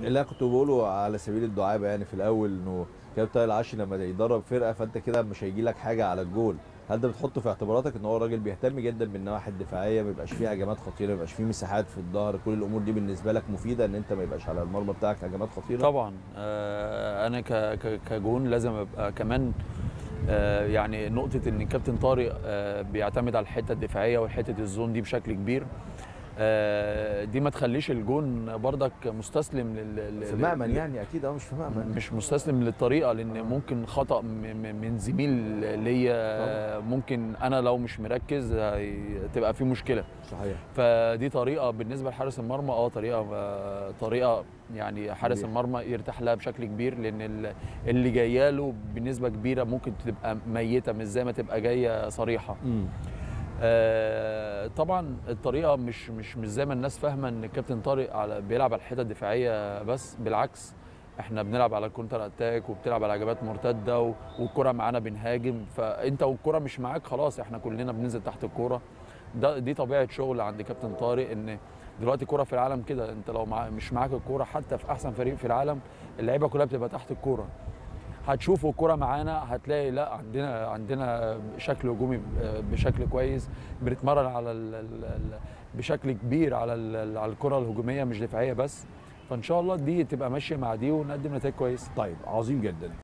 اللي انا كنت بقوله على سبيل الدعابه يعني في الاول انه كابتن طارق العشي لما يدرب فرقه فانت كده مش هيجي لك حاجه على الجول هل ده بتحطه في اعتباراتك ان هو راجل بيهتم جدا بالنواحي الدفاعيه ما يبقاش فيه هجمات خطيره ما يبقاش فيه مساحات في الظهر كل الامور دي بالنسبه لك مفيده ان انت ما يبقاش على المرمى بتاعك هجمات خطيره طبعا آه، انا ك- ك- كجون لازم ابقى كمان آه، يعني نقطه ان كابتن طارق آه، بيعتمد على الحته الدفاعيه وحته الزون دي بشكل كبير آه، دي ما تخليش الجون برضك مستسلم لل لل- في مأمن يعني اكيد اه مش في مأمن مش مستسلم للطريقه لان ممكن خطا م- م- من زميل ليا ممكن انا لو مش مركز هي- تبقى في مشكله صحيح فدي طريقه بالنسبه لحارس المرمى اه طريقه آه، طريقه يعني حارس كبير. المرمى يرتاح لها بشكل كبير لان ال- اللي جايه له بنسبه كبيره ممكن تبقى ميته مش زي ما تبقى جايه صريحه امم آه، طبعا الطريقه مش مش مش زي ما الناس فاهمه ان الكابتن طارق على بيلعب على الحته الدفاعيه بس بالعكس احنا بنلعب على الكونتر اتاك وبتلعب على هجمات مرتده و- والكره معانا بنهاجم فانت والكره مش معاك خلاص احنا كلنا بننزل تحت الكوره ده دي طبيعه شغل عند كابتن طارق ان دلوقتي الكوره في العالم كده انت لو مع مش معاك الكوره حتى في احسن فريق في العالم اللعيبه كلها بتبقى تحت الكوره هتشوفوا الكرة معانا هتلاقي لا عندنا عندنا شكل هجومي بشكل كويس بنتمرن على ال ال بشكل كبير على ال على الكرة الهجومية مش دفاعية بس فان شاء الله دي تبقى ماشية مع دي ونقدم نتائج كويسة طيب عظيم جدا